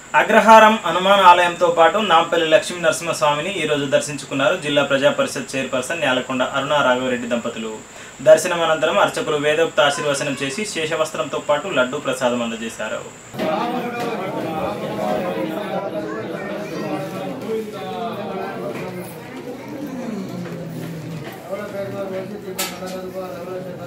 అగ్రహారం హనుమాన్ ఆలయంతో పాటు నాంపల్లి లక్ష్మీ నరసింహస్వామిని ఈరోజు దర్శించుకున్నారు జిల్లా ప్రజా పరిషత్ చైర్పర్సన్ నేలకొండ అరుణ రాఘవరెడ్డి దంపతులు దర్శనం అనంతరం అర్చకులు వేదోక్త ఆశీర్వచనం చేసి శేషవస్త్రంతో పాటు లడ్డూ ప్రసాదం అందజేశారు ఎవరో పేరు మీద వేసి దీపం నడగదుకో, ఎవరో